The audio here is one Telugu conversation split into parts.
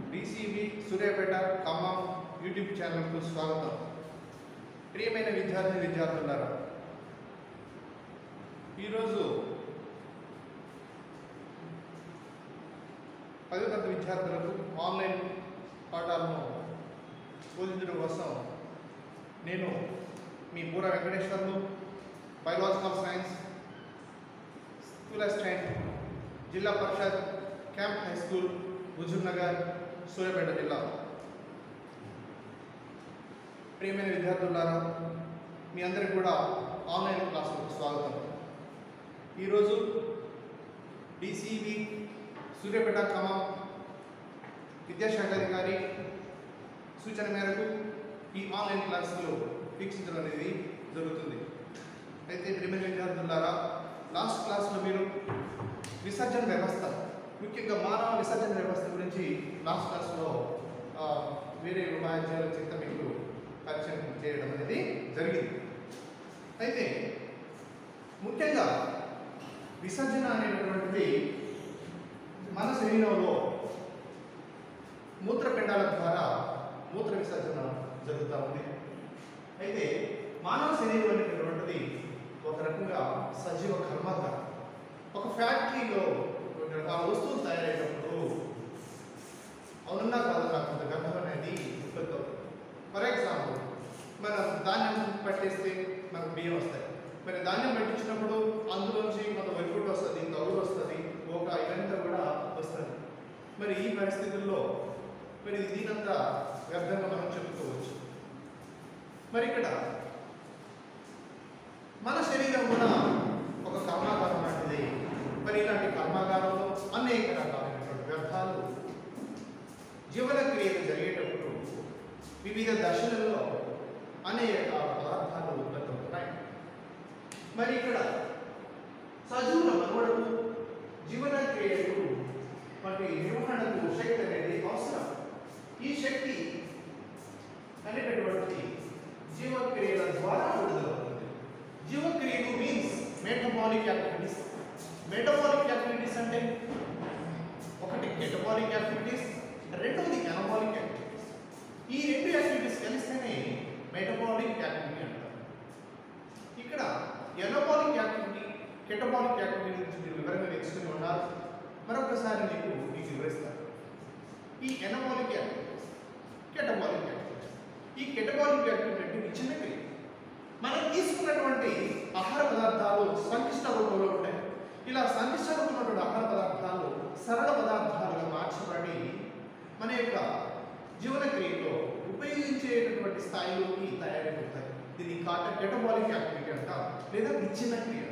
డిసిబి సూర్యాపేట ఖమ్మం యూట్యూబ్ ఛానల్కు స్వాగతం ప్రియమైన విద్యార్థి విద్యార్థులారా ఈరోజు పదో తరగతి విద్యార్థులకు ఆన్లైన్ పాఠాలను బోధించడం కోసం నేను మీ Pura Venkateswarlu biological science school assistant Zilla Parishad camp high school Huzur Nagar Suryapet జిల్లా ప్రియమైన విద్యార్థులారా మీ అందరికీ కూడా ఆన్లైన్ క్లాసులకు స్వాగతం ఈరోజు డిసిబి సూర్యాపేట ఖమ్మం విద్యాశాఖ అధికారి సూచన మేరకు ఈ ఆన్లైన్ క్లాసులు వీక్షించడం అనేది జరుగుతుంది అయితే ప్రియమైన విద్యార్థులారా లాస్ట్ క్లాస్లో మీరు విసర్జన వ్యవస్థ ముఖ్యంగా మానవ విసర్జన వ్యవస్థ గురించి లాస్ట్ క్లాస్లో ఆ, వేరే ఉపాధ్యాయుల చేత మీకు పరిచయం చేయడం అనేది జరిగింది అయితే ముఖ్యంగా విసర్జన అనేటటువంటిది మన శరీరంలో మూత్రపిండాల ద్వారా మూత్ర విసర్జన జరుగుతూ ఉంది అయితే మానవ శరీరం అనేటటువంటిది ఒక రకంగా సజీవ కర్మాగారం ఒక ఫ్యాక్టరీలో కొన్ని రకాల వస్తువులు తయారయ్యేటప్పుడు అవునన్నా కాదు నాకు కొంత గంధం అనేది ఉత్పత్తి అవుతుంది ఫర్ ఎగ్జాంపుల్ మనం ధాన్యం పట్టేస్తే మనకు బియ్యం వస్తాయి మరి ధాన్యం పట్టించినప్పుడు అందులోంచి కొంత వెలుగుడు వస్తుంది తగుడు వస్తుంది ఒక ఇదంతా కూడా వస్తుంది మరి ఈ పరిస్థితుల్లో మరి దీనంతా వ్యర్థంగా మనం చెప్పుకోవచ్చు మరి ఇక్కడ మన శరీరం కూడా ఒక కర్మాగారం లాంటిది మరి ఇలాంటి కర్మాగారంలో అనేక రకాలైనటువంటి వ్యర్థాలు జీవన క్రియలు జరిగేటప్పుడు వివిధ దశలలో అనేక పదార్థాలు ఉత్పత్తి అవుతున్నాయి మరి ఇక్కడ సజీవుల మనుగడకు జీవన క్రియకు వంటి నిర్వహణకు శక్తి అనేది అవసరం ఈ శక్తి అనేటటువంటి జీవక్రియల ద్వారా విడుదలవుతుంది జీవక్రియలు means metabolic activities metabolic activities అంటే ఒకటి మెటబాలిక్ యాక్టివిటీస్ రెండవది ఎనబాలిక్ యాక్టివిటీస్ ఈ రెండు యాక్టివిటీస్ కలిస్తేనే మెటబాలిక్ యాక్టివిటీ అంటారు ఇక్కడ ఎనబాలిక్ యాక్టివిటీ కెటబాలిక్ యాక్టివిటీ గురించి మీరు వివరంగా నేర్చుకుని ఉన్నారు మరొకసారి మీకు మీకు వివరిస్తాను ఈ ఎనబాలిక్ యాక్టివిటీస్ కెటబాలిక్ యాక్టివిటీస్ ఈ కెటబాలిక్ యాక్టివిటీ అంటే విచ్ఛిన్న క్రియ మనం తీసుకున్నటువంటి ఆహార పదార్థాలు సంక్లిష్ట రూపంలో ఉంటాయి ఇలా సంక్లిష్ట రూపంలో ఉన్నటువంటి ఆహార పదార్థాలు సరళ పదార్థాలుగా మార్చబడి మన యొక్క జీవన క్రియలో ఉపయోగించేటటువంటి స్థాయిలోకి తయారైపోతాయి దీన్ని కాట కెటబాలిక్ యాక్టివిటీ అంటాం లేదా విచ్ఛిన్న క్రియ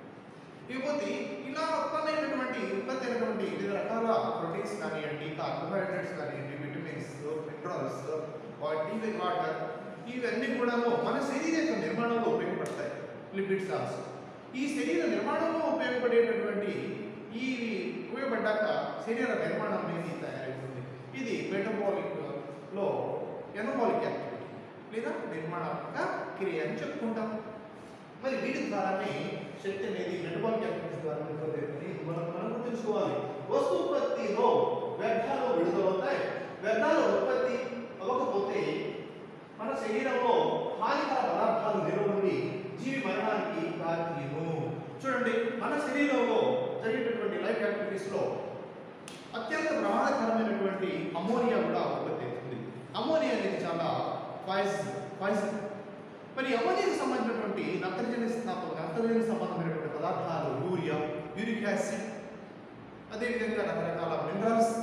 ఇకపోతే ఇలా ఉత్పన్నమైనటువంటి ఉత్పత్తి అయినటువంటి వివిధ రకాల ప్రోటీన్స్ కానివ్వండి కార్బోహైడ్రేట్స్ కానివ్వండి విటమిన్స్ మినరల్స్ టీవీ వాటర్ ఇవన్నీ కూడాను మన శరీర యొక్క నిర్మాణంలో ఉపయోగపడతాయి లిపిడ్స్ ఆల్సో ఈ శరీర నిర్మాణంలో ఉపయోగపడేటటువంటి ఈ ఉపయోగపడ్డాక శరీర నిర్మాణం అనేది తయారైతుంది ఇది మెటబాలిక్ లో ఎనబాలిక్ యాక్టివిటీ లేదా నిర్మాణాత్మక క్రియ అని చెప్పుకుంటాం మరి వీటి ద్వారానే శక్తి అనేది మెటబాలిక్ యాక్టివిటీస్ ద్వారా ఉత్పత్తి అవుతుంది ఇది మనం మనం గుర్తుంచుకోవాలి వస్తు ఉత్పత్తిలో వ్యర్థాలు విడుదలవుతాయి వ్యర్థాలు ఉత్పత్తి అవ్వకపోతే మన శరీరంలో హానికర పదార్థాలు నిలబడి జీవి మరణానికి దారితీయను చూడండి మన శరీరంలో జరిగేటటువంటి లైఫ్ యాక్టివిటీస్ లో అత్యంత ప్రమాదకరమైనటువంటి అమోనియా కూడా ఉత్పత్తి అవుతుంది అమోనియా అనేది చాలా పాయిజన్ పాయిజన్ మరి అమోనియాకి సంబంధించినటువంటి నత్రజని స్థాపన నత్రజని సంబంధమైనటువంటి పదార్థాలు యూరియా యూరిక్ యాసిడ్ అదేవిధంగా రకరకాల మినరల్స్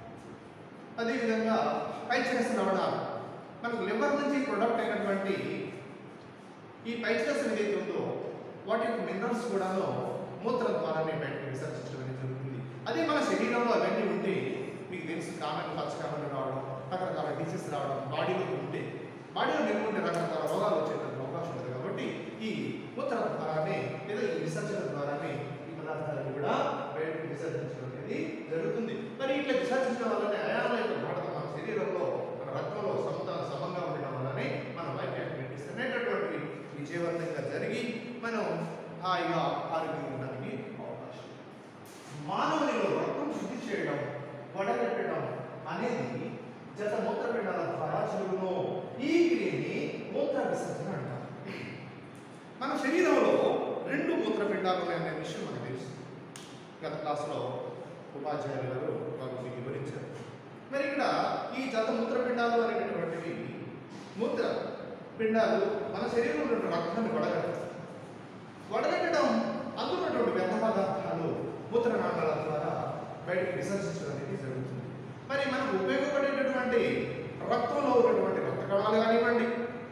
అదేవిధంగా పైచరస్ లవణాలు మనకు లివర్ నుంచి ప్రొడక్ట్ అయినటువంటి ఈ పైచరస్ ఏదైతే ఉందో వాటి యొక్క మినరల్స్ కూడాను మూత్రం ద్వారానే బయటకు విసర్జించడం అనేది జరుగుతుంది అదే మన శరీరంలో అవన్నీ ఉంటే మీకు తెలుసు కామన్ పచ్చ కామన్ రావడం రకరకాల డిసీజ్ రావడం బాడీలో ఉంటే బాడీలో నిల్వ ఉండే రకరకాల రోగాలు వచ్చేటటువంటి అవకాశం ఉంటుంది కాబట్టి ఈ మూత్ర ద్వారానే లేదా ఈ విసర్జన ద్వారానే ఈ పదార్థాలను కూడా బయటకు విసర్జించడం అనేది జరుగుతుంది మరి ఇట్లా విసర్జించడం వల్లనే అయాల యొక్క గాఢత మన శరీరంలో మన రక్తంలో సమత సమంగా ఉండడం వల్లనే మన లైఫ్ యాక్టివిటీస్ అనేటటువంటి విజయవంతంగా జరిగి మనం హాయిగా ఆరోగ్యంగా ఉండడానికి అవకాశం మానవునిలో రక్తం శుద్ధి చేయడం వడగట్టడం అనేది క్లాస్లో ఉపాధ్యాయులు గారు వారు మీకు వివరించారు మరి ఇక్కడ ఈ జత మూత్రపిండాలు అనేటటువంటివి మూత్ర పిండాలు మన శరీరంలో ఉన్న రక్తాన్ని వడగడతాయి వడగట్టడం అందులో ఉన్నటువంటి వ్యర్థ పదార్థాలు మూత్రనాళాల ద్వారా బయటకు విసర్జించడం అనేది జరుగుతుంది మరి మనకు ఉపయోగపడేటటువంటి రక్తంలో ఉన్నటువంటి రక్త కణాలు కానివ్వండి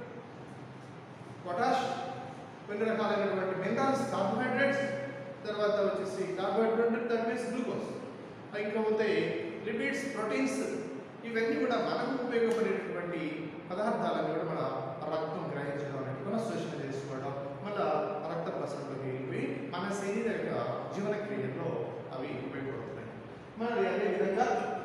పొటాష్ కొన్ని రకాలైనటువంటి మినరల్స్ కార్బోహైడ్రేట్స్ తర్వాత వచ్చేసి కార్బోహైడ్రేట్ దట్ మీన్స్ గ్లూకోజ్ ఇంకా పోతే లిపిడ్స్ ప్రోటీన్స్ ఇవన్నీ కూడా మనకు ఉపయోగపడేటటువంటి పదార్థాలను కూడా మన రక్తం గ్రహించడం అనేది మన శోషణ చేసుకోవడం మళ్ళా రక్త ప్రసరణలోకి వెళ్ళిపోయి మన శరీర యొక్క జీవన క్రియల్లో అవి ఉపయోగపడుతున్నాయి మరి అదేవిధంగా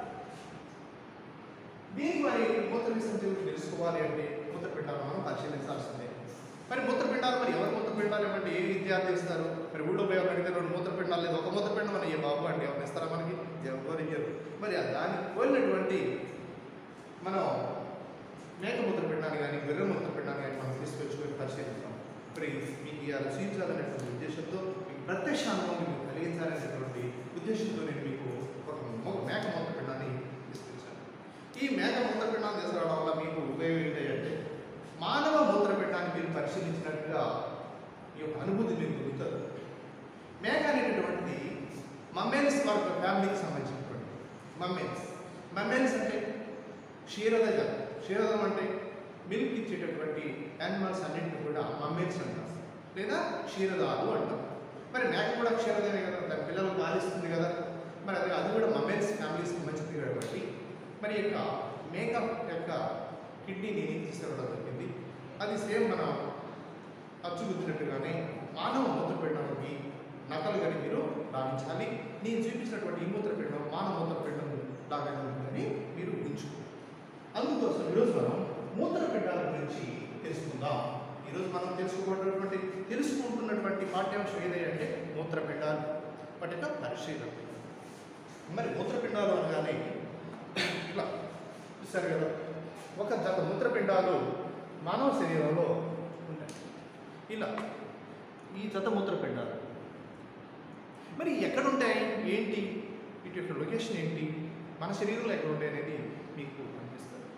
దీనికి మరి మూత్ర విసర్జన తెలుసుకోవాలి అంటే మూత్రపిండాలు మనం పరిశీలించాల్సిందే మరి మూత్రపిండాలు మరి ఎవరు మూత్రపిండాలు ఏమంటే ఏ విద్యార్థి ఇస్తారు మరి ఊళ్ళో పోయి అడిగితే రెండు మూత్రపిండాలు లేదు ఒక మూత్రపిండం మన ఏ బాబు అంటే ఎవరు ఇస్తారా మనకి ఎవరు ఇయ్యరు మరి ఆ దానికి పోలినటువంటి మనం మేక మూత్రపిండాన్ని కానీ గొర్రె మూత్రపిండాన్ని కానీ మనం తీసుకొచ్చుకొని పరిశీలిస్తాం మరి మీకు ఇలా రచించాలనేటువంటి ఉద్దేశంతో మీకు ప్రత్యక్ష అనుభవం మీకు కలిగించాలనేటువంటి ఉద్దేశంతో నేను మీకు ఒక మొ- మేక మూత్రపిండాన్ని తీసుకొచ్చాను ఈ మేక మూత్రపిండాన్ని తీసుకురావడం వల్ల మీకు ఉపయోగం ఏంటంటే మానవ మూత్రపిండాన్ని మీరు పరిశీలించినట్టుగా ఈ యొక్క అనుభూతి మీకు దొరుకుతుంది మేక అనేటటువంటిది మమ్మేన్స్ వర్గ ఫ్యామిలీకి సంబంధించినటువంటి మమ్మేన్స్ మమ్మేన్స్ అంటే క్షీరదజ క్షీరదం అంటే మిల్క్ ఇచ్చేటటువంటి యానిమల్స్ అన్నింటిని కూడా మమ్మేన్స్ అంటారు లేదా క్షీరదాలు అంటాం మరి మేక కూడా క్షీరదమే కదా దాని పిల్లలు పాలిస్తుంది కదా మరి అది అది కూడా మమ్మేన్స్ ఫ్యామిలీస్కి మంచిది కాబట్టి మరి ఈ యొక్క మేక యొక్క కిడ్నీని తీసుకురావడం జరిగింది అది సేమ్ మన అచ్చుగుద్దినట్టుగానే మానవ మూత్రపిండానికి నకలు కానీ మీరు భావించాలి నేను చూపించినటువంటి ఈ మూత్రపిండం మానవ మూత్రపిండం లాగానే ఉందని మీరు ఊహించుకోండి అందుకోసం ఈరోజు మనం మూత్రపిండాల గురించి తెలుసుకుందాం ఈరోజు మనం తెలుసుకోబడినటువంటి తెలుసుకుంటున్నటువంటి పాఠ్యాంశం ఏదంటే మూత్రపిండాలు వాటి యొక్క పరిశీలన మరి మూత్రపిండాలు అనగానే ఇట్లా చూశారు కదా ఒక జత మూత్రపిండాలు మానవ శరీరంలో ఉంటాయి ఇలా ఈ జత మూత్రపిండాలు మరి ఎక్కడ ఉంటాయి ఏంటి వీటి యొక్క లొకేషన్ ఏంటి మన శరీరంలో ఎక్కడ ఉంటాయి అనేది మీకు అనిపిస్తుంది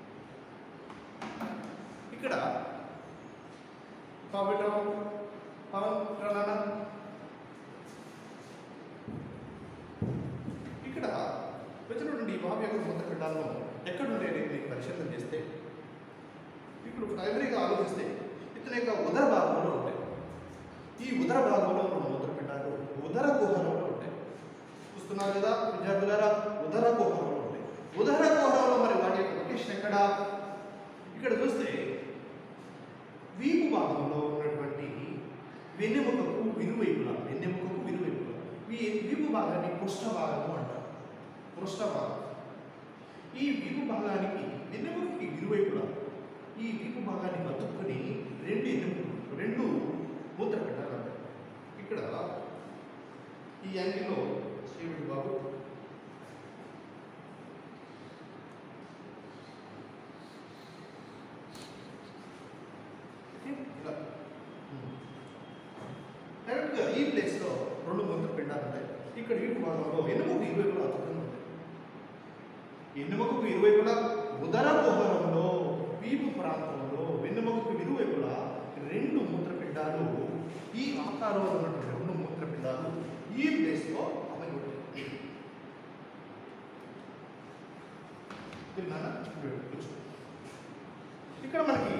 ఇక్కడ పావిటం పవన్ ప్రణాళ ఇక్కడ వచ్చినటువంటి ఈ బాబు యొక్క మూత్రపిండాలను ఎక్కడ ఉంటాయి అనేది మీకు పరిశీలన చేస్తే ఇప్పుడు ప్రైమరీగా ఆలోచిస్తే ఇతని యొక్క ఉదర భాగంలో ఉంటాయి ఈ ఉదర భాగంలో ఉన్న మూత్రపిండాలు ఉదర కుహరంలో ఉంటాయి చూస్తున్నారు కదా విద్యార్థులారా ఉదర కుహరంలో ఉంటాయి ఉదర కుహరంలో మరి వాటి యొక్క లొకేషన్ ఎక్కడ ఇక్కడ చూస్తే వీపు భాగంలో ఉన్నటువంటి వెన్నెముకకు వినువైపులా వెన్నెముకకు వినువైపులా ఈ వీపు భాగాన్ని పృష్ఠ భాగము అంటారు పృష్ఠ భాగం ఈ వీపు భాగానికి వెన్నెముకకి ఇరువైపులా ఈ వీపు భాగాన్ని కత్తుకొని రెండు ఎన్నెముకలు రెండు మూత్రపిండాలు అంటారు ఇక్కడ ఈ యాంగిల్లో శ్రీవుడి బాబు ఓకే? ఇలా డైరెక్ట్గా ఈ ప్లేస్లో రెండు మూత్రపిండాలు ఉంటాయి ఇక్కడ వీపు భాగంలో ఎన్నెముక ఇరువైపులా అతుకుని ఉంటాయి ఎన్నుముకకు ఇరువైపులా ఉదర కుహరంలో వీపు ప్రాంతంలో వెన్నుముకకు ఇరువైపులా రెండు మూత్రపిండాలు ఈ ఆకారంలో ఉన్నటువంటి రెండు మూత్రపిండాలు ఈ ప్లేస్లో అమలు ఉంటాయి తిన్నానా? ఇక్కడ కూర్చో. ఇక్కడ మనకి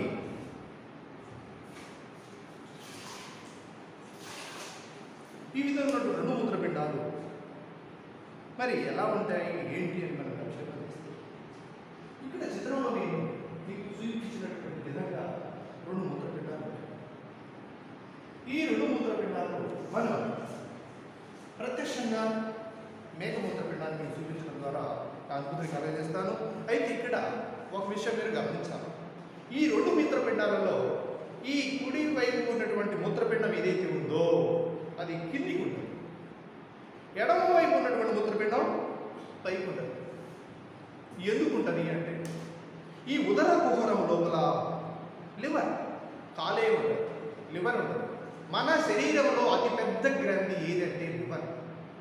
ఈ విధంగా ఉన్నటువంటి రెండు మూత్రపిండాలు మరి ఎలా ఉంటాయి ఏంటి అని మనం పరిశీలన చేస్తే ఇక్కడ చిత్రంలో నేను మీకు చూపించినటువంటి విధంగా రెండు మూత్రపిండాలు ఉంటాయి. ఈ రెండు మూత్రపిండాలు మనం ప్రత్యక్షంగా మేక మూత్రపిండాన్ని మీకు చూపించడం ద్వారా అద్భుతం కలగజేస్తాను అయితే ఇక్కడ ఒక విషయం మీరు గమనించాలి ఈ రెండు మూత్రపిండాలలో ఈ కుడి వైపు ఉన్నటువంటి మూత్రపిండం ఏదైతే ఉందో అది కిందికి ఉంటుంది ఎడమ వైపు ఉన్నటువంటి మూత్రపిండం పైకి ఉంటుంది ఎందుకు ఉంటుంది అంటే ఈ ఉదర కుహరం లోపల లివర్ కాలే ఉంటుంది లివర్ ఉంటుంది మన శరీరంలో అతి పెద్ద గ్రంథి ఏదంటే లివర్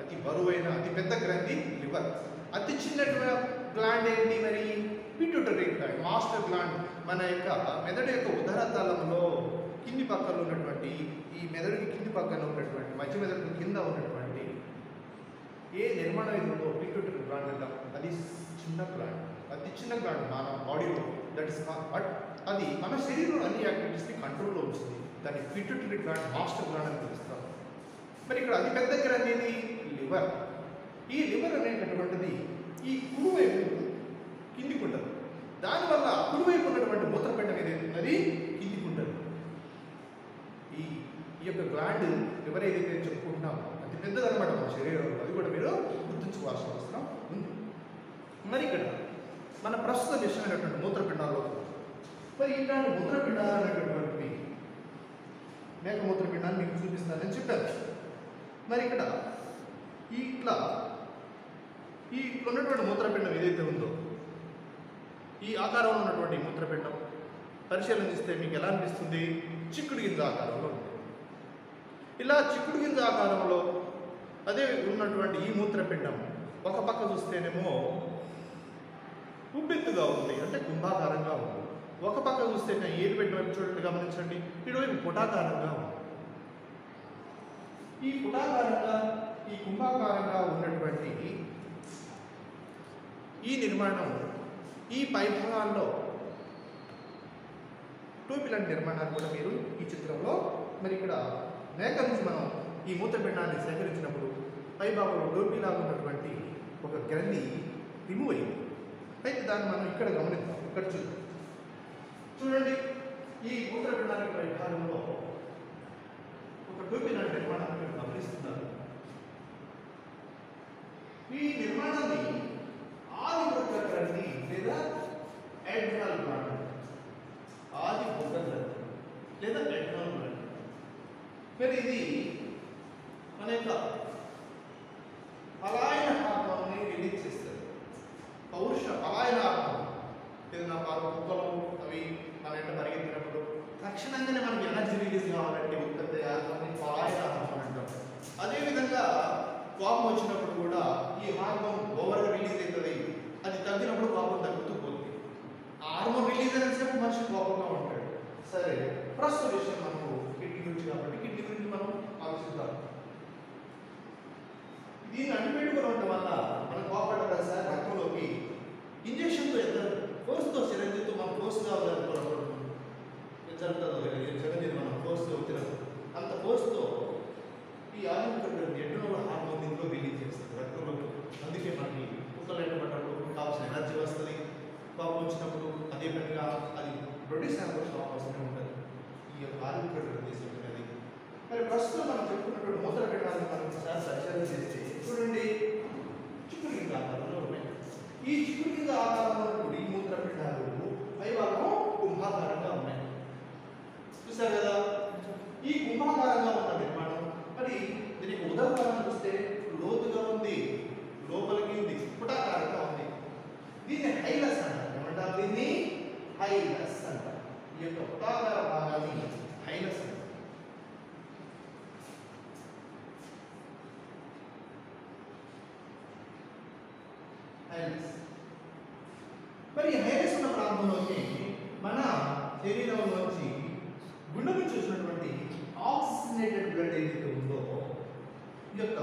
అతి బరువైన అతి పెద్ద గ్రంథి లివర్ అతి చిన్న గ్లాండ్ ఏంటి మరి పిట్యూటరీ గ్లాండ్ మాస్టర్ గ్లాండ్ మన యొక్క మెదడు యొక్క ఉదర తలంలో కింది పక్కన ఉన్నటువంటి ఈ మెదడుకి కింది పక్కన ఉన్నటువంటి మధ్య మెదడుకి కింద ఉన్నటువంటి ఏ నిర్మాణం ఇది ఉందో పిట్యూటరీ గ్లాండ్ అంటాం అది చిన్న గ్లాండ్ అతి చిన్న గ్లాండ్ మన బాడీలో దట్ ఇస్ బట్ అది మన శరీరంలో అన్ని యాక్టివిటీస్ని కంట్రోల్లో ఉంచుతుంది దాన్ని పిట్యూటరీ గ్లాండ్ మాస్టర్ గ్లాండ్ అని పిలుస్తాం మరి ఇక్కడ అతి పెద్ద గ్రంథి ఏది లివర్ ఈ లివర్ అనేటటువంటిది ఈ కుడివైపు కిందికి ఉంటుంది దానివల్ల కుడివైపు ఉన్నటువంటి మూత్రపిండం ఏదైతున్నది కిందికి ఉంటుంది ఈ ఈ యొక్క గ్లాండ్ లివర్ ఏదైతే చెప్పుకుంటున్నామో అతి పెద్దదన్నమాట మన శరీరంలో అది కూడా మీరు గుర్తుంచుకోవాల్సిన అవసరం ఉంది మరి ఇక్కడ మన ప్రస్తుత విషయమైనటువంటి మూత్రపిండాల్లో మరి ఇలాంటి మూత్రపిండాలు అనేటటువంటివి మేక మూత్రపిండాన్ని మీకు చూపిస్తానని చెప్పాను మరి ఇక్కడ ఈ ఇట్లా ఈ ఇట్లా ఉన్నటువంటి మూత్రపిండం ఏదైతే ఉందో ఈ ఆకారంలో ఉన్నటువంటి మూత్రపిండం పరిశీలన చేస్తే మీకు ఎలా అనిపిస్తుంది చిక్కుడు గింజ ఆకారంలో ఉంది ఇలా చిక్కుడు గింజ ఆకారంలో అదే ఉన్నటువంటి ఈ మూత్రపిండం ఒక పక్క చూస్తేనేమో ఉబ్బెత్తుగా ఉంది అంటే కుంభాకారంగా ఉంది ఒక పక్క చూస్తే నేను ఏది పెట్టిన వైపు చూడండి గమనించండి ఇటువైపు పుటాకారంగా ఉంది ఈ పుటాకారంగా ఈ కుంభాకారంగా ఉన్నటువంటి ఈ నిర్మాణం ఈ పై భాగాల్లో టోపీ లాంటి నిర్మాణాన్ని కూడా మీరు ఈ చిత్రంలో మరి ఇక్కడ మేక నుంచి మనం ఈ మూత్రపిండాన్ని సేకరించినప్పుడు పై భాగంలో టోపీలాగా ఉన్నటువంటి ఒక గ్రంథి రిమూవ్ అయింది అయితే దాన్ని మనం ఇక్కడ గమనిద్దాం ఇక్కడ చూద్దాం చూడండి ఈ మూత్రపిండానికి పై భాగంలో ఒక టోపీ లాంటి నిర్మాణాన్ని మీరు గమనిస్తున్నారు ఈ నిర్మాణాన్ని ఆది బుగ్గ గ్రంథి లేదా ఎడ్రల్ గ్లాండ్ ఆది బుగ్గ గ్రంథి లేదా ఎడ్రల్ గ్లాండ్ మరి ఇది మన యొక్క పలాయన హార్మోన్ని రిలీజ్ చేస్తుంది పౌరుష పలాయన హార్మోన్ ఏదైనా పాలు కుక్కలు అవి మన ఇంట పరిగెత్తినప్పుడు తక్షణంగానే మనకి ఎనర్జీ రిలీజ్ కావాలంటే ఉత్పత్తి హార్మోన్ని పలాయన హార్మోన్ అంటాం అదేవిధంగా కోపం వచ్చినప్పుడు కూడా ఈ హార్మోన్ ఓవర్గా రిలీజ్ అవుతుంది అది తగ్గినప్పుడు కోపం తగ్గుతూ పోతుంది ఆ హార్మోన్ రిలీజ్ అయినంతసేపు మనిషి కోపంగా ఉంటాడు సరే ప్రస్తుత విషయం మనకు కిడ్నీ గురించి కాబట్టి కిడ్నీ గురించి మనం ఆలోచిద్దాం దీన్ని అంటిపెట్టుకుని ఉండటం వల్ల మనం కోపడ్డ సార్ రక్తంలోకి ఇంజక్షన్తో ఎంత ఫోర్స్తో చిరంజీవితో మనం ఫోర్స్ కావాలనుకోవడం జరుగుతుందో చిరంజీవి మనం ఫోర్స్తో వచ్చినప్పుడు అంత ఫోర్స్తో ఈ ఆరోగ్య ఎన్నో హార్మోన్ దీంట్లో రిలీజ్ చేస్తుంది రక్తంలోకి అందుకే మనకి కుక్కలు ఎంటబడ్డప్పుడు కావాల్సిన ఎనర్జీ వస్తుంది కోపం వచ్చినప్పుడు అదే పనిగా అది ప్రొడ్యూస్ అయినప్పుడు కోపం వస్తూనే ఉంటుంది ఈ యొక్క ఆరోగ్య దేశం అనేది మరి ప్రస్తుతం మనం చెప్పుకున్నటువంటి మూత్ర పెట్టాలని మనం ఒకసారి పరిశీలన చేస్తే చూడండి చిక్కుడు గింజ ఆకారంలో ఉన్నాయి ఈ చిక్కుడు గింజ ఆకారంలో ఉన్నటువంటి ఈ మూత్రపిండాలు పైభాగం కుంభాకారంగా ఉన్నాయి చూసారు కదా ఈ కుంభాకారంగా ఉన్న నిర్మాణం మరి దీనికి ఉదాహరణ చూస్తే లోతుగా ఉంది లోపలికి ఉంది పుటాకారంగా ఉంది దీన్ని హైలస్ అంటారు ఏమంటారు దీన్ని హైలస్ అంటారు ఈ యొక్క పుటాకార భాగాన్ని హైలస్ అంటారు హైలస్ మరి ఈ హైలస్ ఉన్న ప్రాంతంలోకి మన శరీరంలోంచి గుండె నుంచి వచ్చినటువంటి ఆక్సిజనేటెడ్ బ్లడ్ ఏదైతే ఉందో ఈ యొక్క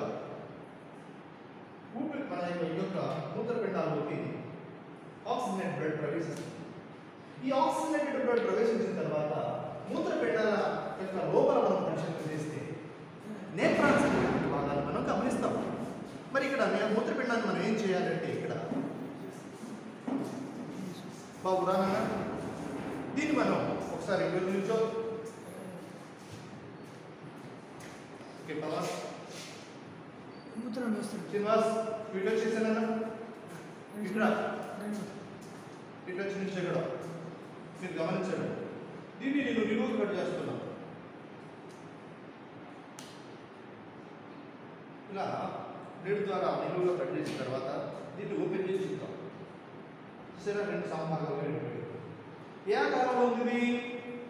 ఊపిరి మన యొక్క ఈ యొక్క మూత్రపిండాల్లోకి ఆక్సిజనేటెడ్ బ్లడ్ ప్రవేశిస్తుంది ఈ ఆక్సిజనేటెడ్ బ్లడ్ ప్రవేశించిన తర్వాత మూత్రపిండాల యొక్క లోపల మనం పరిశీలన చేస్తే నేత్రాన్స్ అనేటువంటి భాగాలు మనం గమనిస్తాం మరి ఇక్కడ నే- మూత్రపిండాన్ని మనం ఏం చేయాలంటే ఇక్కడ బాబు రానా దీన్ని మనం ఒకసారి ఇక్కడ నుంచో ఓకే పలాస్ మూత్రం వేస్తుంది శ్రీనివాస్ వీడియో చేశానన్నా ఇక్కడ ఇటు వచ్చి నుంచి ఇక్కడ మీరు గమనించండి దీన్ని నేను నిలువు కట్ చేస్తున్నాను ఇలా బ్లేడ్ ద్వారా నిలువుగా కట్ చేసిన తర్వాత దీన్ని ఓపెన్ చేసి చూద్దాం సరే రెండు సంభాగాలుగా విడిపోయాయి. ఏ ఆకారంలో ఉంది ఇది?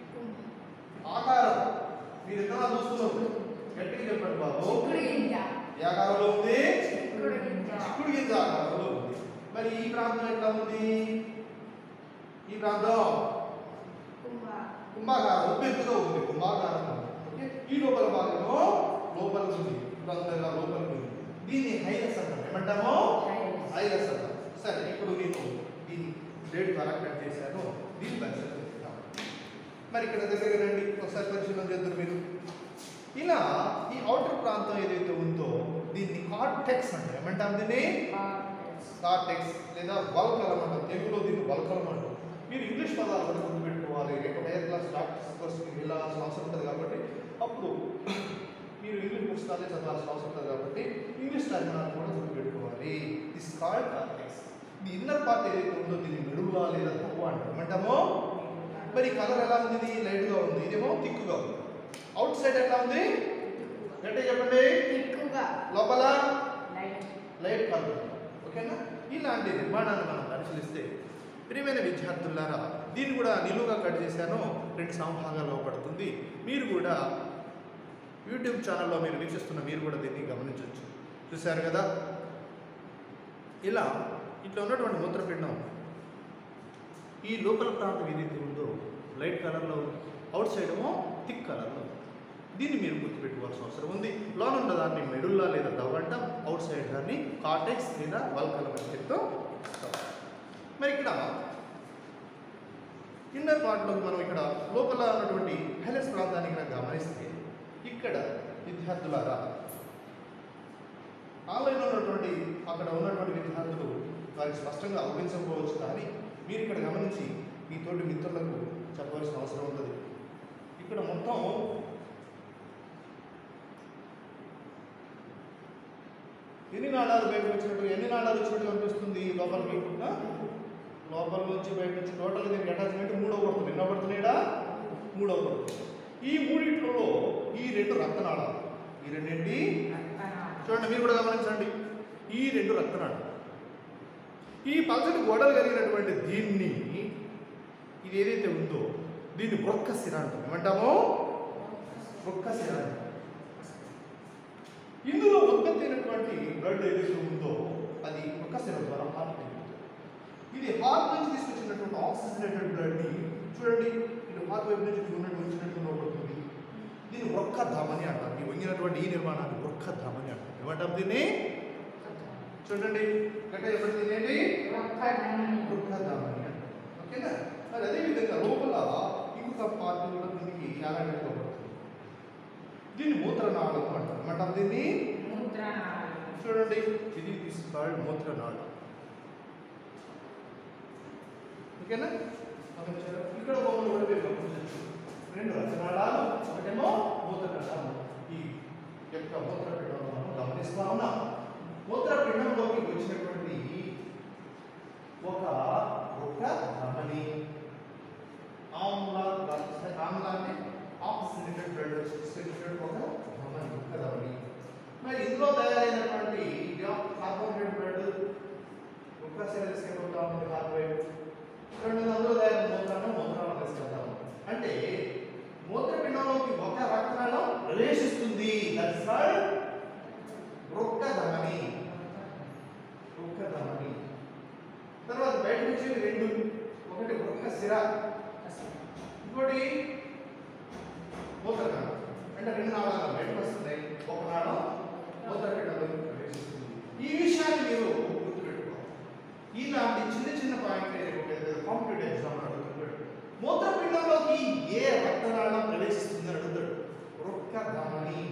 ఆకారం మీరు ఎక్కడ చూస్తున్నారు గట్టిగా చెప్పండి బాబు చిక్కుడు గింజ ఏ ఆకారంలో ఉంది చిక్కుడు గింజ. చిక్కుడు గింజ ఆకారంలో ఉంది మరి ఈ ప్రాంతం ఎట్లా ఉంది ఈ ప్రాంతం కుంభ. కుంభాకారం ఉబ్బెత్తుగా ఉంది కుంభాకారం ఓకే ఈ లోపల భాగంలో లోపల ఉంది రంగుగా లోపల ఉంది దీన్ని హైలస్ అంటాం ఏమంటాము హైలస్. హైలస్ అంటాం సరే ఇప్పుడు నేను దీన్ని బ్లేడ్ ద్వారా కట్ చేశాను దీన్ని పరిశీలన చేద్దాం మరి ఇక్కడ దగ్గర రండి ఒకసారి పరిశీలన చేద్దరు మీరు ఇలా ఈ అవుటర్ ప్రాంతం ఏదైతే ఉందో దీన్ని కార్టెక్స్ అంటారు ఏమంటాం దీన్ని కార్టెక్స్. కార్టెక్స్ లేదా వల్కలం అంటారు తెలుగులో దీన్ని వల్కలం అంటారు మీరు ఇంగ్లీష్ పదాలు కూడా గుర్తుపెట్టుకోవాలి రేపు హైయర్ క్లాస్ డాక్టర్స్ కోర్స్కి వెళ్ళాల్సిన అవసరం ఉంటుంది కాబట్టి అప్పుడు మీరు ఇంగ్లీష్ పుస్తకాలే చదవాల్సిన అవసరం ఉంటుంది కాబట్టి ఇంగ్లీష్ టర్మినాలు కూడా గుర్తుపెట్టుకోవాలి this called cortex the inner part ఏదైతే ఉందో దీన్ని మెడుగులా లేదా తక్కువ అంటారు ఏమంటామో మరి కలర్ ఎలా ఉంది ఇది లైట్గా ఉంది ఇదేమో థిక్గా ఉంది అవుట్ సైడ్ ఎట్లా ఉంది గట్టిగా చెప్పండి తిక్కుగా. లోపల లైట్. లైట్ కలర్ ఓకేనా ఇలాంటి నిర్మాణాన్ని మనం పరిశీలిస్తే ప్రియమైన విద్యార్థులారా దీన్ని కూడా నిలువుగా కట్ చేశాను రెండు సంభాగాల్లో పడుతుంది మీరు కూడా యూట్యూబ్ ఛానల్లో మీరు వీక్షిస్తున్న మీరు కూడా దీన్ని గమనించవచ్చు చూశారు కదా ఇలా ఇట్లా ఉన్నటువంటి మూత్రపిండం ఈ లోపల ప్రాంతం ఏదైతే ఉందో లైట్ కలర్లో ఉంది అవుట్ సైడ్ ఏమో థిక్ కలర్లో ఉంది. దీన్ని మీరు గుర్తుపెట్టుకోవాల్సిన అవసరం ఉంది లోన ఉన్న దాన్ని మెడుల్లా లేదా దవ్వంటాం అవుట్ సైడ్ దాన్ని కార్టెక్స్ లేదా వల్కలం అని చెప్తూ మరి ఇక్కడ ఇన్నర్ పార్ట్లో మనం ఇక్కడ లోపల ఉన్నటువంటి హెలెస్ ప్రాంతాన్ని కనుక గమనిస్తే ఇక్కడ విద్యార్థులారా ఆన్లైన్లో ఉన్నటువంటి అక్కడ ఉన్నటువంటి విద్యార్థులు వారికి స్పష్టంగా అవగతించకపోవచ్చు కానీ మీరు ఇక్కడ గమనించి మీ తోటి మిత్రులకు చెప్పవలసిన అవసరం ఉంటుంది ఇక్కడ మొత్తం ఎన్ని నాడాలు బయటకు వచ్చినట్టు ఎన్ని నాడాలు వచ్చినట్టు కనిపిస్తుంది లోపలికి ఆ? లోపల నుంచి బయట నుంచి టోటల్ దీనికి అటాచ్మెంట్ మూడో పడుతుంది ఎన్నో పడుతున్నాయిడా మూడో పడుతుంది ఈ మూడిట్లో ఈ రెండు రక్తనాళాలు ఈ రెండింటి చూడండి మీరు కూడా గమనించండి ఈ రెండు రక్తనాళాలు ఈ పల్చటి గోడలు కలిగినటువంటి దీన్ని ఇది ఏదైతే ఉందో దీన్ని వృక్క శిర అంటాం ఏమంటాము వృక్క శిర అంటాం. ఇందులో ఉత్పత్తి అయినటువంటి బ్లడ్ ఏదైతే ఉందో అది వృక్క శిర ద్వారా హార్ట్ ఇది హార్ట్ నుంచి తీసుకొచ్చినటువంటి ఆక్సిజనేటెడ్ బ్లడ్ ని చూడండి ఇది హార్ట్ వైపు నుంచి ఇటు ఉన్నట్టు వచ్చినట్టు లోపడుతుంది దీన్ని వృక్క ధామని అంటారు ఈ వంగినటువంటి ఈ నిర్మాణాన్ని వృక్క ధామని అంటారు ఏమంటాం దీన్ని చూడండి గట్టిగా చెప్పండి దీన్ని ఏంటి ఒక్కదాన్ని. వృక్కధామని అంటారు ఓకేనా మరి అదే విధంగా లోపల ఇంకొక పార్ట్ కూడా దీనికి యాలగడ్డగా పడుతుంది దీన్ని మూత్రనాళం అంటారు ఏమంటాం దీన్ని మూత్రనాళం. చూడండి ఇది దిస్ కాల్డ్ మూత్రనాళం ఓకేనా గమనించారా? ఇక్కడ బొమ్మలు కూడా మీరు గమనించవచ్చు రెండు రచనాళాలు ఒకటేమో మూత్రనాళం ఈ యొక్క మూత్రపిండం మనం గమనిస్తా ఉన్నాం మూత్రపిండంలోకి వచ్చినటువంటి ఒక ఒక ధమని ఆమ్ల ఆమ్లాన్ని ఆక్సిజనేటెడ్ బ్లడ్ తీసుకొచ్చినటువంటి ఒక ధమని ఒక ధమని మరి ఇందులో తయారైనటువంటి కార్బోనేటెడ్ బ్లడ్ ఒక సెల్ తీసుకెళ్తా ఉంటుంది కార్బోహైడ్రేట్ రెండు అందులో తయారైన మూత్రాన్ని మూత్రాలను తీసుకెళ్తాము అంటే మూత్రపిండంలోకి ఒక రక్తనాళం ప్రవేశిస్తుంది దట్స్ కాల్డ్ వృక్క ధమని వృక్క ధమని తర్వాత బయట నుంచి రెండు ఒకటి వృక్క శిర ఇంకోటి మూత్రనాళం అంటే రెండు నాళాలు బయటకు వస్తున్నాయి ఒక నాళం మూత్రపిండంలోకి ప్రవేశిస్తుంది ఈ విషయాన్ని మీరు గుర్తుపెట్టుకోవాలి ఇలాంటి చిన్న చిన్న పాయింట్ కాంపిటేటివ్ ఎగ్జామ్ అడుగుతున్నాడు మూత్రపిండంలోకి ఏ రక్తనాళం ప్రవేశిస్తుందని అడుగుతాడు వృక్క ధమని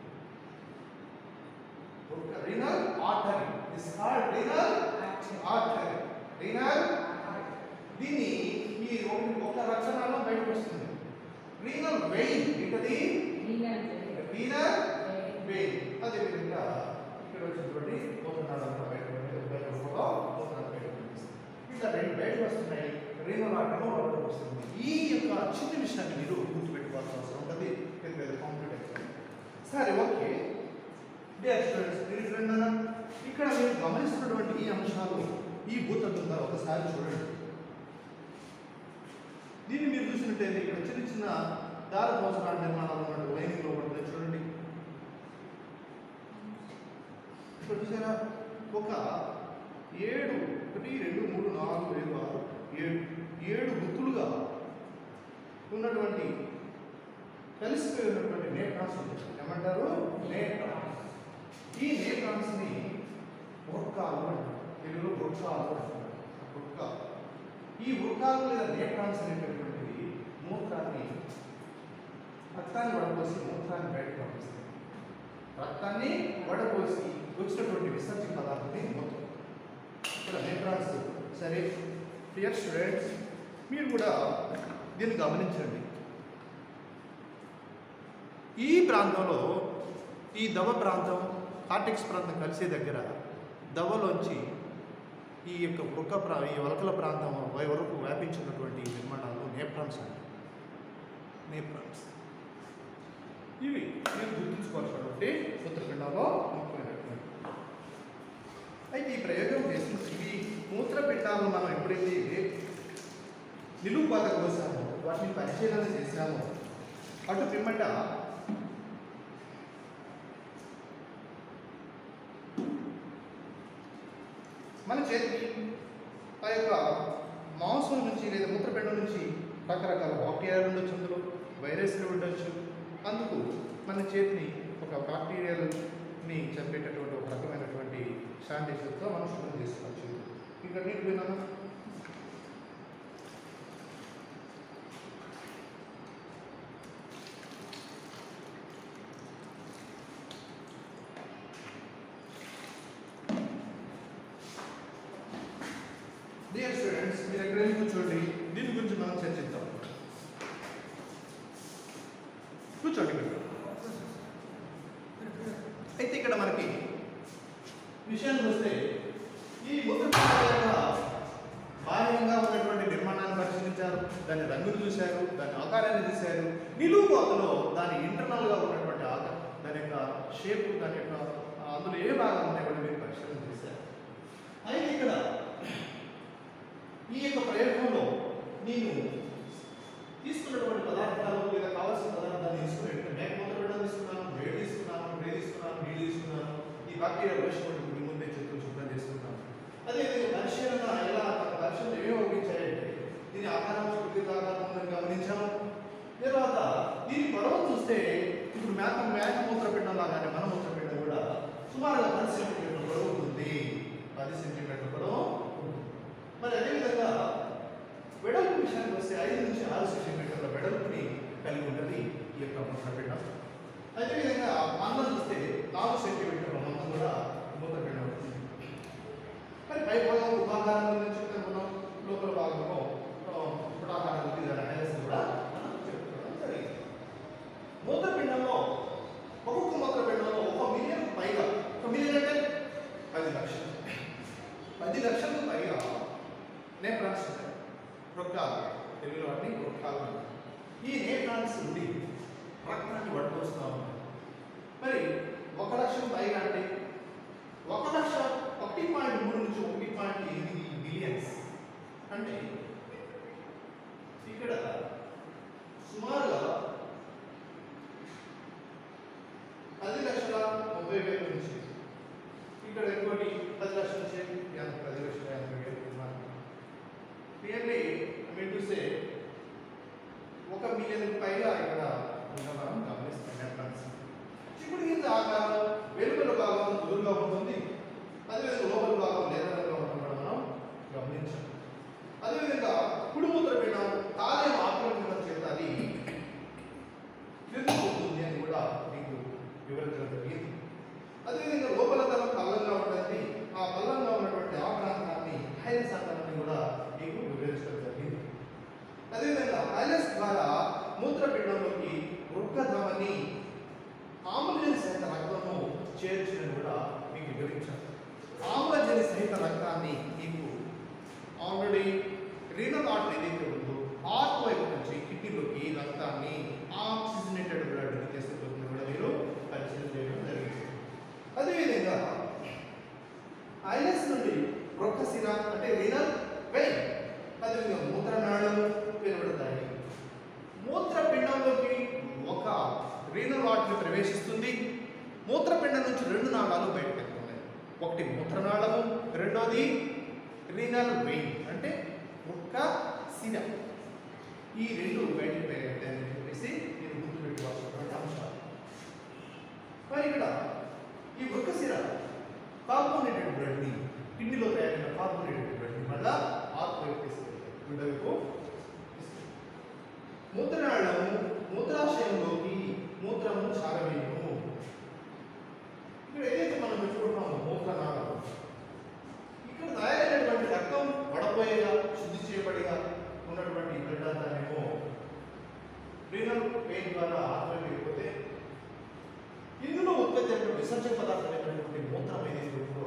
వృక్క renal artery this called renal artery renal దీన్ని ఈ ఒకటి ఒక రక్తనాళం బయటకు వస్తుంది రీనల్ వెయిన్ ఏంటది రీనల్ వెయిన్. రీనల్ వెయిన్ అదే విధంగా ఇక్కడ వచ్చినటువంటి మూత్రనాళం కూడా బయట బయట కూడా మూత్రాలు బయటకు వస్తుంది. ఇట్లా రెండు బయటకు వస్తున్నాయి రీనల్ ఆటము లోపలికి వస్తుంది ఈ యొక్క చిన్న విషయాన్ని మీరు గుర్తుపెట్టుకోవాల్సిన అవసరం ఉంటుంది పెద్ద కాంపిటెన్స్ సరే ఓకే డియర్ స్టూడెంట్స్ మీరు చూడండి అన్న. ఇక్కడ మీరు గమనిస్తున్నటువంటి ఈ అంశాలు ఈ భూతత్వం ఒకసారి చూడండి దీన్ని మీరు చూసినట్టయితే ఇక్కడ చిన్న చిన్న దార పోసరాల నిర్మాణాలు ఉన్నట్టు లైనింగ్ లో పడుతుంది చూడండి ఇక్కడ చూసారా ఒక ఏడు ఒకటి రెండు మూడు నాలుగు ఐదు ఆరు ఏడు ఏడు గుత్తులుగా ఉన్నటువంటి కలిసిపోయి ఉన్నటువంటి నేట్రాన్స్ ఉంటాయి ఏమంటారు నేట్రాన్స్ ఈ నేట్రాన్స్ని వృక్కాలు అంటారు తెలుగులో వృక్కాలు అంటారు వృక్క ఈ వృక్కాలు లేదా నేట్రాన్స్ అనేటటువంటివి మూత్రాన్ని రక్తాన్ని వడపోసి మూత్రాన్ని బయటకు పంపిస్తాయి రక్తాన్ని వడపోసి వచ్చినటువంటి విసర్జ పదార్థాన్ని మూత్రం ఇక్కడ నేట్రాన్స్ సరే డియర్ స్టూడెంట్స్ మీరు కూడా దీన్ని గమనించండి ఈ ప్రాంతంలో ఈ దవ ప్రాంతం కార్టెక్స్ ప్రాంతం కలిసే దగ్గర దవలోంచి ఈ యొక్క వృక్క ప్రా ఈ వలకల ప్రాంతం వై- వరకు వ్యాపించినటువంటి నిర్మాణాలు నేప్రాన్స్ అంటారు నేప్రాన్స్ ఇవి మీరు గుర్తుంచుకోవాల్సినటువంటి మూత్రపిండాల్లో ముఖ్యమైనటువంటి అయితే ఈ ప్రయోగం చేసిన ఇవి మూత్రపిండాలను మనం ఎప్పుడైతే నిలువుపాత కోసామో వాటిని పరిశీలన చేశామో అటు పిమ్మట మన చేతికి ఆ యొక్క మాంసం నుంచి లేదా మూత్రపిండం నుంచి రకరకాల బాక్టీరియాలు ఉండొచ్చు అందులో వైరస్లు ఉండొచ్చు అందుకు మన చేతిని ఒక బాక్టీరియాలని చంపేటటువంటి ఒక రకమైనటువంటి శానిటైజర్తో మనం శుభ్రం చేసుకోవచ్చు ఇంకా నీటి విన్నాను డియర్ స్టూడెంట్స్ మీరు ఎక్కడైనా కూర్చోండి దీని గురించి మనం చర్చిద్దాం కూర్చోండి మీరు అయితే ఇక్కడ మనకి విషయానికి వస్తే ఈ మూత్రపిండాల యొక్క బాహ్యంగా ఉన్నటువంటి నిర్మాణాన్ని పరిశీలించారు దాని రంగును చూశారు దాని ఆకారాన్ని చూశారు నిలువు కోతలో దాని ఇంటర్నల్ గా ఉన్నటువంటి ఆకారం దాని యొక్క షేప్ దాని యొక్క ఆ, అందులో ఏ భాగం ఉన్నాయో కూడా మీరు పరిశీలన చేశారు అయితే ఇక్కడ ఈ యొక్క ప్రయోగంలో నేను తీసుకున్నటువంటి పదార్థాలు లేదా కావాల్సిన పదార్థాలు తీసుకుని మేక మొదలు తీసుకున్నాను వేడి తీసుకున్నాను వేడి తీసుకున్నాను నీళ్ళు తీసుకున్నాను ఈ బాక్టీరియా వేసినటువంటి మీ ముందే చేతులు శుభ్రం చేసుకున్నాను అదే పరిశీలన ఎలా మన పరిశీలన ఏమి ఉపయోగించాయంటే దీని ఆకారం స్ఫూర్తి ఆకారం ఉందని గమనించాము తర్వాత దీని పొడవు చూస్తే ఇప్పుడు మేక మేక మూత్రపిండం లాగానే మన మూత్రపిండం కూడా సుమారుగా పది సెంటీమీటర్ల పొడవు ఉంటుంది పది సెంటీమీటర్ల పొడవు ఉంటుంది. మరి అదేవిధంగా వెడల్పు విషయానికి వస్తే ఐదు నుంచి ఆరు సెంటీమీటర్ల వెడల్పుని కలిగి ఉంటుంది ఈ యొక్క మూత్రపిండం అదేవిధంగా మందం చూస్తే నాలుగు సెంటీమీటర్ల మందం కూడా మూత్రపిండం ఉంటుంది మరి పై భాగం ఉపాకారం గురించి చెప్పుకున్నాం లోపల భాగంలో పుటాకారం ఉంది దాని హైలైట్స్ కూడా మనం చెప్పుకోవడం జరిగింది మూత్రపిండంలో ఒక్కొక్క మూత్రపిండంలో ఒక మిలియన్ పైగా ఒక మిలియన్ అంటే పది లక్షలు పది లక్షలకు పైగా నేప్రాన్స్ ఉంటాయి వృక్కాలు తెలుగులో వాటిని వృక్కాలు అంటారు. ఈ నేప్రాన్స్ నుండి రక్తాన్ని వడపోస్తూ ఉంటాయి మరి ఒక లక్షం పైగా అంటే ఒక లక్ష ఒకటి పాయింట్ మూడు నుంచి ఒకటి పాయింట్ ఎనిమిది మిలియన్స్ అంటే ఇక్కడ సుమారుగా పది లక్షల ముప్పై వేల నుంచి ఇక్కడ ఇంకోటి పది లక్షల నుంచి ఎనభై పది లక్షల ఎనభై వేలు క్లియర్లీ మీన్ టు సే ఒక మిలియన్ పైగా ఇక్కడ ఉన్న మనం గమనిస్తాం నెట్వర్క్స్ చిక్కుడు గింజ ఆకారం వెలుపల భాగం దూరుగా ఉంటుంది అదేవిధంగా లోపల భాగం లేదనగా ఉండడం మనం గమనించాం అదేవిధంగా కుడిమూత్ర పిండం కాలేయం ఆక్రమించడం చేత అది క్రిందకు ఉంటుంది అని కూడా మీకు వివరించడం జరిగింది అదేవిధంగా లోపల తల పల్లంగా ఉంటుంది ఆ పల్లంగా ఉన్నటువంటి ఆ ప్రాంతాన్ని హైలస్ అంటారని కూడా మీకు వివరించడం జరిగింది అదేవిధంగా హైలస్ ద్వారా మూత్రపిండంలోకి వృక్కధమని ఆమ్లజని సహిత రక్తము చేర్చుని కూడా మీకు వివరించాను ఆమ్లజని సహిత రక్తాన్ని మీకు ఆల్రెడీ రీనల్ ఆర్టరీ ఏదైతే ఉందో ఆర్ట్ వైపు నుంచి కిడ్నీలోకి రక్తాన్ని ఆక్సిజనేటెడ్ బ్లడ్ తీసుకుపోతుంది కూడా మీరు పరిశీలన చేయడం జరిగింది అదేవిధంగా ఐలెస్ నుండి ప్రొక్కసిర అంటే రీనల్ వెయిన్ అదేవిధంగా మూత్రనాళం వెలువడతాయి మూత్రపిండంలోకి ఒక రీనల్ ఆర్టరీ ప్రవేశిస్తుంది మూత్రపిండం నుంచి రెండు నాళాలు బయటకు వెళ్తున్నాయి ఒకటి మూత్రనాళము రెండోది రీనల్ వెయిన్ అంటే ఒక్క సిర ఈ రెండు బయటికి పెరుగుతాయని చెప్పేసి మీరు గుర్తుపెట్టుకోవాల్సినటువంటి అంశాలు మరి ఇక్కడ ఈ వృక్క సిర కార్బోనేటెడ్ బ్లడ్ని కిడ్నీలో తయారైన కార్బోనేటెడ్ బ్లడ్ని మళ్ళా ఆత్మవైపు తీసుకెళ్తాయి గుండెకు మూత్రనాళము మూత్రాశయంలోకి మూత్రము సాగవేయము ఇక్కడ ఏదైతే మనం పెట్టుకుంటున్నామో మూత్రనాళం ఇక్కడ తయారైనటువంటి రక్తం వడపోయేగా శుద్ధి చేయబడిగా ఉన్నటువంటి బ్లడ్ అంతానేమో రీనల్ పెయిన్ ద్వారా ఆత్మకి వెళ్ళిపోతే ఇందులో ఉత్పత్తి అయిన విసర్జన పదార్థమైనటువంటి మూత్రం ఏదైతే ఉందో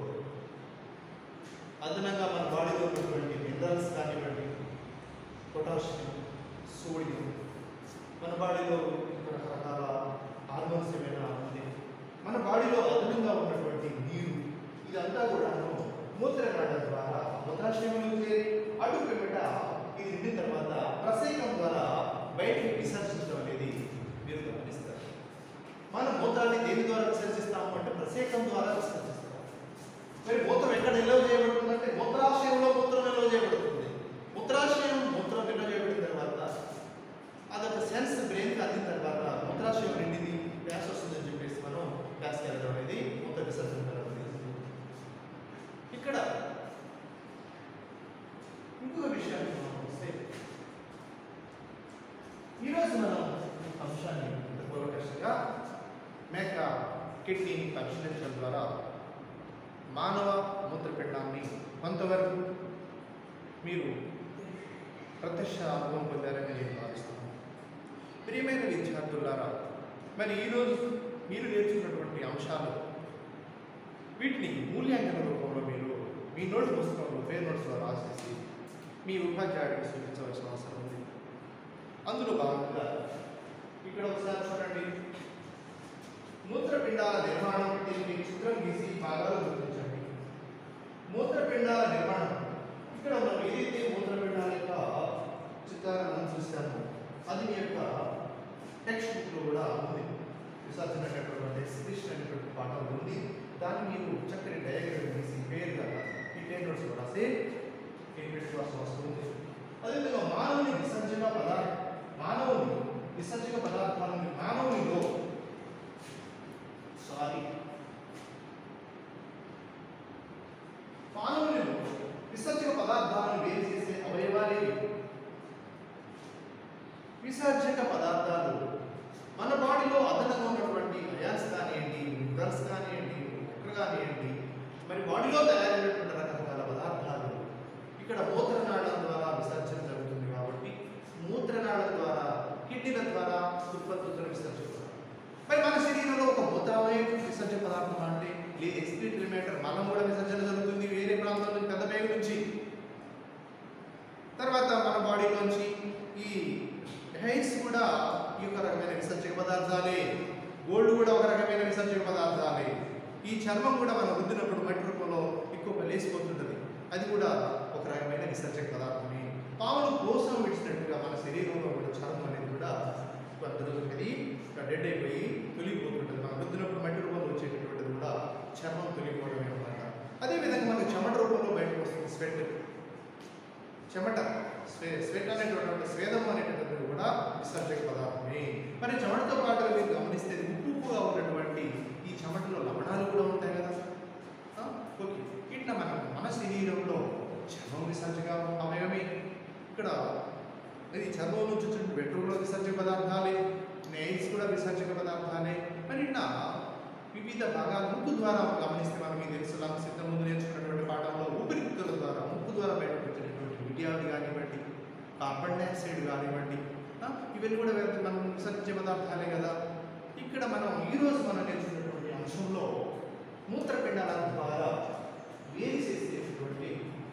అదనంగా మన బాడీలో ఉన్నటువంటి మినరల్స్ కానివ్వండి పొటాషియం సోడియం మన బాడీలో రకరకాల హార్మోన్స్ ఏమైనా ఉంది మన బాడీలో అదనంగా ఉన్నటువంటి నీరు ఇదంతా కూడాను మూత్రనాళం ద్వారా మూత్రాశయంలో చేరి అడుగు పిమ్మట ఇది నిండిన తర్వాత ప్రసేకం ద్వారా బయటికి విసర్జించడం అనేది మీరు గమనిస్తారు మన మూత్రాన్ని దేని ద్వారా విసర్జిస్తాము అంటే ప్రసేకం ద్వారా విసర్జిస్తాము మరి మూత్రం ఎక్కడ నిల్వ చేయబడుతుందంటే మూత్రాశయంలో మూత్రం నిల్వ చేయబడుతుంది మూత్రాశయం మూత్రం నిల్వ చేయబడిన తర్వాత అదొక సెన్స్ బ్రెయిన్కి అందిన తర్వాత మూత్రాశయం నిండింది గ్యాస్ వస్తుందని చెప్పేసి మనం గ్యాస్కి వెళ్ళడం అనేది మూత్ర విసర్జన తర్వాత జరుగుతుంది. ఇక్కడ ఇంకొక విషయాన్ని మనం వస్తే ఈరోజు మనం ఈ అంశాన్ని పూర్వకష్టంగా మేక కిడ్నీని పరిశీలించడం ద్వారా మానవ మూత్రపిండాన్ని కొంతవరకు మీరు ప్రత్యక్ష అనుభవం పొందారని నేను భావిస్తున్నాను ప్రియమైన విద్యార్థులారా మరి ఈరోజు మీరు నేర్చుకున్నటువంటి అంశాలు వీటిని మూల్యాంకన రూపంలో మీరు మీ నోట్ పుస్తకంలో పేరు నోట్స్లో రాసేసి మీ ఉపాధ్యాయుడికి చూపించవలసిన అవసరం ఉంది అందులో భాగంగా ఇక్కడ ఒకసారి చూడండి మూత్రపిండాల నిర్మాణం దీనికి చిత్రం గీసి భాగాలు గుర్తించండి మూత్రపిండాల నిర్మాణం ఇక్కడ మనం ఏదైతే మూత్రపిండాల యొక్క చిత్రాన్ని మనం చూసామో అది మీ యొక్క టెక్స్ట్ బుక్లో కూడా ఉంది విసర్జన అనేటటువంటి ఎక్స్ప్రెషన్ అనేటువంటి పాఠం ఉంది దాన్ని మీరు చక్కని డయాగ్రామ్ గీసి పేరుగా ఈ టెన్ నోట్స్ రాసి పెట్టుకోవాల్సిన అవసరం ఉంది అదేవిధంగా మానవుని విసర్జన పదార్థ మానవుని విసర్జక పదార్థాలను మానవునిలో సారీ మానవునిలో విసర్జక పదార్థాలను వేరు చేసే అవయవాలే విసర్జక పదార్థాలు మన బాడీలో అదనంగా ఉన్నటువంటి అయాన్స్ కానివ్వండి మినరల్స్ కానివ్వండి ఎక్కడ కానివ్వండి మరి బాడీలో తయారైనటువంటి రకరకాల పదార్థాలు ఇక్కడ మూత్రనాళం ద్వారా విసర్జన జరుగుతుంది కాబట్టి మూత్రనాళం ద్వారా కిడ్నీల ద్వారా ఉత్పత్తి అవుతున్న విసర్జన మరి మన శరీరంలో ఒక మూత్రమే విసర్జన పదార్థం అంటే లేదు ఎక్స్క్రీటరీ మ్యాటర్ మనం కూడా విసర్జన జరుగుతుంది వేరే ప్రాంతం నుంచి పెద్ద పేగు నుంచి తర్వాత మన బాడీలోంచి ఈ హెయిర్స్ కూడా ఈ యొక్క రకమైన విసర్జక పదార్థాలే గోల్డ్ కూడా ఒక రకమైన విసర్జక పదార్థాలే ఈ చర్మం కూడా మనం రుద్దినప్పుడు మట్టి రూపంలో ఎక్కువగా లేచిపోతుంటుంది అది కూడా ఒక రకమైన విసర్జక పదార్థమే పాములు కోసం విడిచినట్టుగా మన శరీరంలో కూడా చర్మం అనేది కూడా కొంత రోజులకి డెడ్ అయిపోయి తొలిగిపోతుంటుంది మనం రుద్దినప్పుడు మట్టి రూపంలో వచ్చేటటువంటిది కూడా చర్మం తొలిగిపోవడమే అనమాట అదేవిధంగా మనకు చెమట రూపంలో బయటకు వస్తుంది స్వెట్ చెమట స్వే స్వెట్ అనేటటువంటి స్వేదం అనేటటువంటిది కూడా విసర్జక పదార్థమే మరి చెమటతో పాటుగా మీరు గమనిస్తే ఇది ఉప్పు ఉప్పుగా ఉన్నటువంటి ఈ చెమటలో లవణాలు కూడా ఉంటాయి కదా ఆ? ఓకే ఇట్లా మనం మన శరీరంలో చర్మం విసర్జక అవయవమే ఇక్కడ ఇది చర్మం నుంచి వచ్చిన బెడ్రూమ్లో విసర్జక పదార్థాలే నెయిల్స్ కూడా విసర్జక పదార్థాలే మరి ఇట్లా వివిధ భాగాలు ముక్కు ద్వారా గమనిస్తే మనం మీకు తెలుసు లంగ్స్ ఇంత ముందు నేర్చుకున్నటువంటి పాఠంలో ఊపిరితిత్తుల ద్వారా ముక్కు ద్వారా బయటకు వచ్చినటువంటి మీడియాలు కానివ్వండి కార్బన్ డైఆక్సైడ్ కానివ్వండి ఆ, ఇవన్నీ కూడా వేరే మనం విసర్జించే పదార్థాలే కదా ఇక్కడ మనం ఈరోజు మనం నేర్చుకున్నటువంటి అంశంలో మూత్రపిండాల ద్వారా వేరు చేసేటువంటి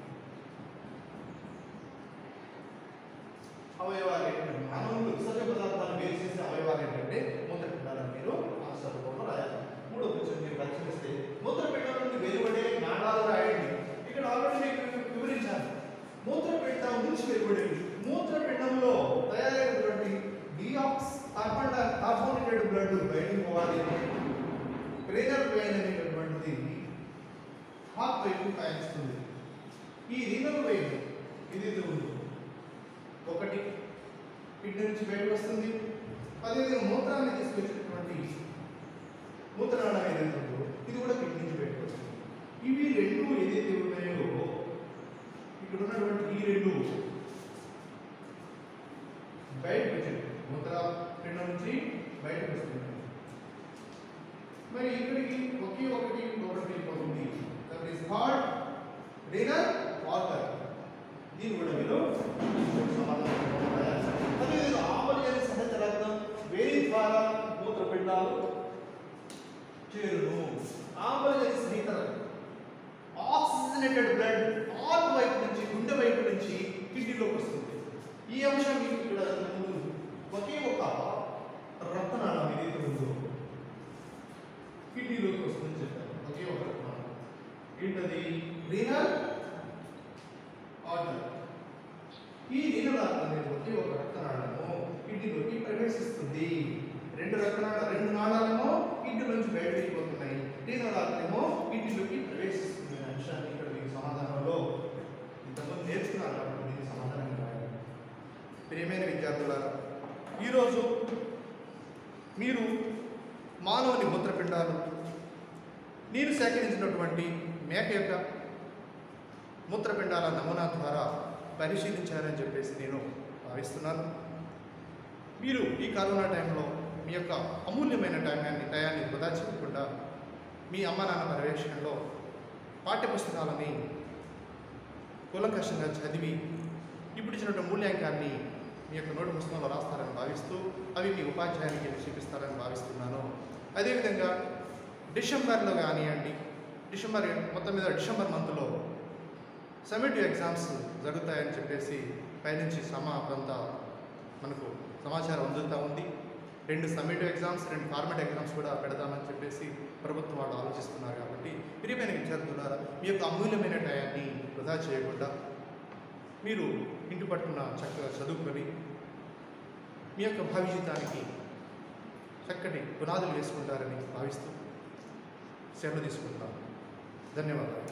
అవయవాలు ఏంటంటే మానవులు విసర్జన పదార్థాలు వేరు చేసే అవయవాలు ఏంటంటే మూత్రపిండాలను మీరు ఆన్సర్ రూపంలో రాయాలి మూడో క్వశ్చన్ మీరు పరిశీలిస్తే మూత్రపిండం నుండి వెలువడే నాడాలు రాయండి ఇక్కడ ఆల్రెడీ మీకు వివరించాను మూత్రపిండం నుంచి వెలువడేది మూత్రపిండంలో తయారైనటువంటి డిఆక్స్ కార్బన్ కార్బోనేటెడ్ బ్లడ్ బయటకు పోవాలి ప్రేరల్ వెయిన్ అనేటటువంటిది హాఫ్ వైపు కాయిస్తుంది ఈ రీనల్ వైపు ఏదైతే ఉందో ఒకటి కిడ్నీ నుంచి బయటకు వస్తుంది అదేవిధంగా మూత్రాన్ని తీసుకొచ్చినటువంటి మూత్రనాళం ఏదైతే ఉందో ఇది కూడా కిడ్నీ నుంచి బయటకు వస్తుంది ఇవి రెండు ఏదైతే ఉన్నాయో ఇక్కడ ఉన్నటువంటి ఈ రెండు బయటకు వచ్చింది మూత్ర పిండ నుంచి బయటకు వస్తుంది మరి ఇక్కడికి ఒకే ఒకటి ఒకటి వెళ్ళిపోతుంది that is heart renal water దీని కూడా మీరు సమాధానం రాయాలి. అదేవిధంగా ఆపరేషన్ సహజ రక్తం వేరే ద్వారా మూత్రపిండాలు చేరును ఆపరేషన్ సహిత రక్తం ఆక్సిజనేటెడ్ బ్లడ్ హార్ట్ వైపు నుంచి గుండె వైపు నుంచి కిడ్నీలోకి వస్తుంది ఈ అంశం మీకు ఇక్కడ ముందు ఒకే ఒక రక్తనాళం ఏదైతే ఉందో కిడ్నీలోకి వస్తుందని చెప్పారు ఒకే ఒక రక్తనాళం ఏంటది రీనల్ ఆర్డర్ ఈ రీనల్ ఆర్డర్ అనేది ఒకే ఒక రక్తనాళము కిడ్నీలోకి ప్రవేశిస్తుంది రెండు రక్తనాళ రెండు నాళాలేమో కిడ్నీ నుంచి బయట వెళ్ళిపోతున్నాయి రీనల్ ఆర్డర్ ఏమో కిడ్నీలోకి ప్రవేశిస్తుంది అనే అంశాన్ని ఇక్కడ మీకు సమాధానంలో ఇంతకుముందు నేర్చుకున్నారు కాబట్టి దీనికి సమాధానం రాయాలి ప్రియమైన విద్యార్థులారా ఈరోజు మీరు మానవుని మూత్రపిండాలు నేను సేకరించినటువంటి మేక యొక్క మూత్రపిండాల నమూనా ద్వారా పరిశీలించారని చెప్పేసి నేను భావిస్తున్నాను మీరు ఈ కరోనా టైంలో మీ యొక్క అమూల్యమైన టైమాన్ని టయాన్ని వృధా చేయకుండా మీ అమ్మ నాన్న పర్యవేక్షణలో పాఠ్యపుస్తకాలని కూలంకషంగా చదివి ఇప్పుడు ఇచ్చినటువంటి మూల్యాంకాన్ని మీ యొక్క నోటు పుస్తకంలో రాస్తారని భావిస్తూ అవి మీ ఉపాధ్యాయునికి చూపిస్తారని భావిస్తున్నాను అదేవిధంగా డిసెంబర్లో కానివ్వండి డిసెంబర్ మొత్తం మీద డిసెంబర్ మంత్లో సమిటివ్ ఎగ్జామ్స్ జరుగుతాయని చెప్పేసి పైనుంచి సమా కొంత మనకు సమాచారం అందుతూ ఉంది రెండు సమిటివ్ ఎగ్జామ్స్ రెండు ఫార్మేట్ ఎగ్జామ్స్ కూడా పెడదామని చెప్పేసి ప్రభుత్వం వాళ్ళు ఆలోచిస్తున్నారు కాబట్టి ప్రియమైన విద్యార్థులారా మీ యొక్క అమూల్యమైన టయాన్ని వృధా చేయకుండా మీరు ఇంటి పట్టున చక్కగా చదువుకొని మీ యొక్క భవిష్యత్తానికి చక్కటి పునాదులు వేసుకుంటారని భావిస్తూ శ్రమ తీసుకుంటాను ధన్యవాదాలు